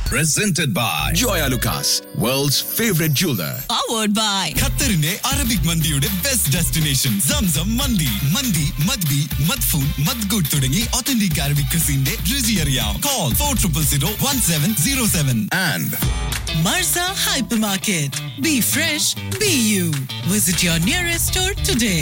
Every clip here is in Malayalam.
presented by Joya Lucas, world's favorite jeweler. powered by ഖത്തറിന്റെ അറബിക് മന്തിയുടെ ബെസ്റ്റ് ഡെസ്റ്റിനേഷൻ സംസം മന്തി മന്തി മദ്ബി മദ്ഫൂൻ മദ്ഗുഡ് തുടങ്ങി ഒത്തന്റിക് അറബിക് ക്രിസിന്റെ രുചി അറിയാം call four triple zero one seven zero seven And Marza Hypermarket. Be fresh, be you. Visit your nearest store today.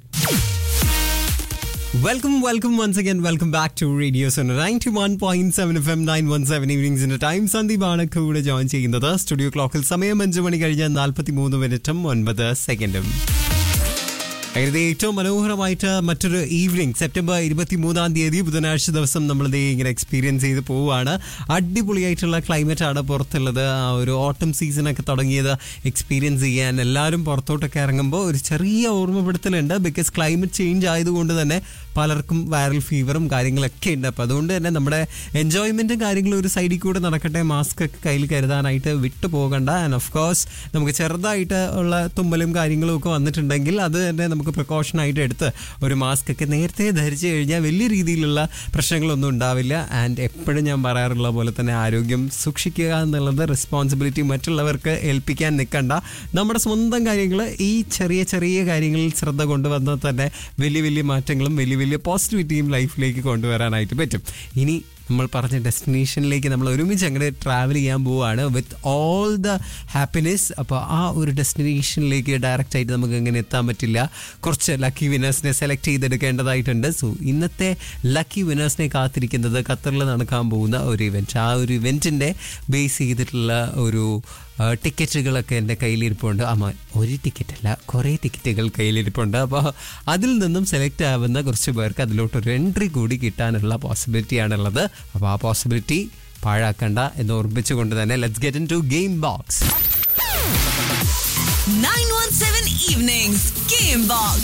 Welcome welcome once again welcome back to radio zone ninety one point seven F M nine one seven ഈവനിങ്സിന്റെ ടൈം സന്ദീപാണ് കൂടെ ജോയിൻ ചെയ്യുന്നത് സ്റ്റുഡിയോ ക്ലോക്കിൽ സമയം അഞ്ച് മണി കഴിഞ്ഞ് നാൽപ്പത്തി മൂന്ന് മിനിറ്റും ഒൻപത് സെക്കൻഡും അങ്ങനെ ഏറ്റവും മനോഹരമായിട്ട് മറ്റൊരു ഈവനിങ് സെപ്റ്റംബർ ഇരുപത്തി മൂന്നാം തീയതി ബുധനാഴ്ച ദിവസം നമ്മൾ ദേ ഇങ്ങനെ എക്സ്പീരിയൻസ് ചെയ്ത് പോവുകയാണ് അടിപൊളിയായിട്ടുള്ള ക്ലൈമറ്റ് ആണ് പുറത്തുള്ളത് ആ ഒരു ഓട്ടം സീസണൊക്കെ തുടങ്ങിയത് എക്സ്പീരിയൻസ് ചെയ്യാൻ എല്ലാവരും പുറത്തോട്ടൊക്കെ ഇറങ്ങുമ്പോൾ ഒരു ചെറിയ ഓർമ്മപ്പെടുത്തലുണ്ട് ബിക്കോസ് ക്ലൈമറ്റ് ചേഞ്ച് ആയതുകൊണ്ട് തന്നെ പലർക്കും വൈറൽ ഫീവറും കാര്യങ്ങളൊക്കെ ഉണ്ട് അപ്പോൾ അതുകൊണ്ട് തന്നെ നമ്മുടെ എൻജോയ്മെൻറ്റും കാര്യങ്ങളും ഒരു സൈഡിൽ കൂടെ നടക്കട്ടെ മാസ്ക് ഒക്കെ കയ്യിൽ കരുതാനായിട്ട് വിട്ടു പോകണ്ട ആൻഡ് ഓഫ് കോഴ്സ് നമുക്ക് ചെറുതായിട്ട് ഉള്ള തുമ്മലും കാര്യങ്ങളും ഒക്കെ വന്നിട്ടുണ്ടെങ്കിൽ അത് തന്നെ നമുക്ക് പ്രിക്കോഷൻ ആയിട്ട് എടുത്ത് ഒരു മാസ്ക് ഒക്കെ നേരത്തെ ധരിച്ചു കഴിഞ്ഞാൽ വലിയ രീതിയിലുള്ള പ്രശ്നങ്ങളൊന്നും ഉണ്ടാവില്ല ആൻഡ് എപ്പോഴും ഞാൻ പറയാറുള്ള പോലെ തന്നെ ആരോഗ്യം സൂക്ഷിക്കുക എന്നുള്ളത് റെസ്പോൺസിബിലിറ്റി മറ്റുള്ളവർക്ക് ഏൽപ്പിക്കാൻ നിൽക്കണ്ട നമ്മുടെ സ്വന്തം കാര്യങ്ങൾ ഈ ചെറിയ ചെറിയ കാര്യങ്ങളിൽ ശ്രദ്ധ കൊണ്ടുവന്നാൽ തന്നെ വലിയ വലിയ മാറ്റങ്ങളും വലിയ വലിയ പോസിറ്റിവിറ്റിയും ലൈഫിലേക്ക് കൊണ്ടുവരാനായിട്ട് പറ്റും ഇനി നമ്മൾ പറഞ്ഞ ഡെസ്റ്റിനേഷനിലേക്ക് നമ്മൾ ഒരുമിച്ച് അങ്ങോട്ട് ട്രാവൽ ചെയ്യാൻ പോവുകയാണ് വിത്ത് ഓൾ ദ ഹാപ്പിനെസ് അപ്പോൾ ആ ഒരു ഡെസ്റ്റിനേഷനിലേക്ക് ഡയറക്റ്റ് ആയിട്ട് നമുക്ക് എങ്ങനെ എത്താൻ പറ്റില്ല കുറച്ച് ലക്കി വിനേഴ്സിനെ സെലക്ട് ചെയ്തെടുക്കേണ്ടതായിട്ടുണ്ട് സോ ഇന്നത്തെ ലക്കി വിനേഴ്സിനെ കാത്തിരിക്കുന്നത് ഖത്തറിൽ നടക്കാൻ പോകുന്ന ഒരു ഇവൻറ്റ് ആ ഒരു ഇവൻറ്റിൻ്റെ ബേസ് ചെയ്തിട്ടുള്ള ഒരു ആ, ടിക്കറ്റുകളൊക്കെ എൻ്റെ കയ്യിലിരിപ്പുണ്ട് അമ്മ ഒരു ടിക്കറ്റ് അല്ല കുറേ ടിക്കറ്റുകൾ കയ്യിലിരിപ്പുണ്ട് അപ്പോൾ അതിൽ നിന്നും സെലക്ട് ആവുന്ന കുറച്ച് പേർക്ക് അതിലോട്ടൊരു എൻട്രി കൂടി കിട്ടാനുള്ള പോസിബിലിറ്റിയാണുള്ളത് അപ്പോൾ ആ പോസിബിലിറ്റി പാഴാക്കണ്ട എന്ന് ഓർമ്മിച്ചുകൊണ്ട് തന്നെ let's get into game box 917 Evenings Game Box.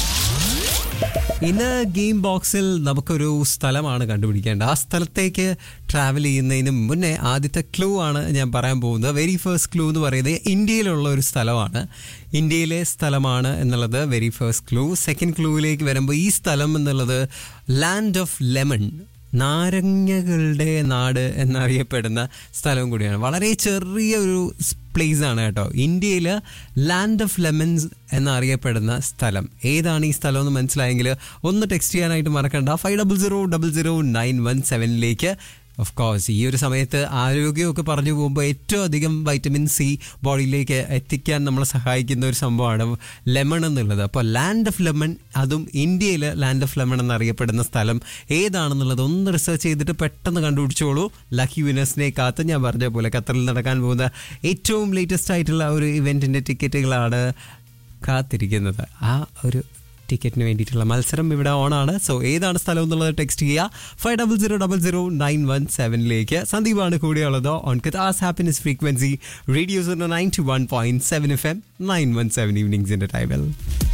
ഇന്ന് ഗെയിം ബോക്സിൽ നമുക്കൊരു സ്ഥലമാണ് കണ്ടുപിടിക്കേണ്ടത് ആ സ്ഥലത്തേക്ക് ട്രാവൽ ചെയ്യുന്നതിന് മുന്നേ ആദ്യത്തെ ക്ലൂ ആണ് ഞാൻ പറയാൻ പോകുന്നത് വെരി ഫസ്റ്റ് ക്ലൂ എന്ന് പറയുന്നത് ഇന്ത്യയിലുള്ള ഒരു സ്ഥലമാണ് ഇന്ത്യയിലെ സ്ഥലമാണ് എന്നുള്ളത് വെരി ഫസ്റ്റ് ക്ലൂ സെക്കൻഡ് ക്ലൂവിലേക്ക് വരുമ്പോൾ ഈ സ്ഥലം എന്നുള്ളത് ലാൻഡ് ഓഫ് ലെമൺ നാരങ്ങകളുടെ നാട് എന്നറിയപ്പെടുന്ന സ്ഥലവും കൂടിയാണ് വളരെ ചെറിയ ഒരു പ്ലേസ് ആണ് കേട്ടോ ഇന്ത്യയിൽ ലാൻഡ് ഓഫ് ലെമൻസ് എന്നറിയപ്പെടുന്ന സ്ഥലം ഏതാണ് ഈ സ്ഥലം എന്ന് മനസ്സിലായെങ്കിൽ ഒന്ന് ടെക്സ്റ്റ് ചെയ്യാനായിട്ട് മറക്കണ്ട five double zero double zero nine one സെവനിലേക്ക് ഓഫ് കോഴ്സ് ഈ ഒരു സമയത്ത് ആരോഗ്യമൊക്കെ പറഞ്ഞു പോകുമ്പോൾ ഏറ്റവും അധികം വൈറ്റമിൻ സി ബോഡിയിലേക്ക് എത്തിക്കാൻ നമ്മളെ സഹായിക്കുന്ന ഒരു സംഭവമാണ് ലെമൺ എന്നുള്ളത് അപ്പോൾ ലാൻഡ് ഓഫ് ലെമൺ അതും ഇന്ത്യയിൽ ലാൻഡ് ഓഫ് ലെമൺ എന്നറിയപ്പെടുന്ന സ്ഥലം ഏതാണെന്നുള്ളത് ഒന്ന് റിസർച്ച് ചെയ്തിട്ട് പെട്ടെന്ന് കണ്ടുപിടിച്ചോളൂ ലക്കി വിനേഴ്സിനെ കാത്ത് ഞാൻ പറഞ്ഞ പോലെ ഖത്തറിൽ നടക്കാൻ പോകുന്ന ഏറ്റവും ലേറ്റസ്റ്റ് ആയിട്ടുള്ള ഒരു ഇവൻറ്റിൻ്റെ ടിക്കറ്റുകളാണ് കാത്തിരിക്കുന്നത് ആ ഒരു ടിക്കറ്റിന് വേണ്ടിയിട്ടുള്ള മത്സരം ഇവിടെ ഓണാണ് സോ ഏതാണ് സ്ഥലം എന്നുള്ളത് ടെക്സ്റ്റ് ചെയ്യുക five double zero double zero nine one സെവനിലേക്ക് സന്ദീപാണ് കൂടെയുള്ളത് on Qatar's happiness frequency radio's ninety one point seven F M nine one seven ഈവനിങ്സിൻ്റെ ടൈമിൽ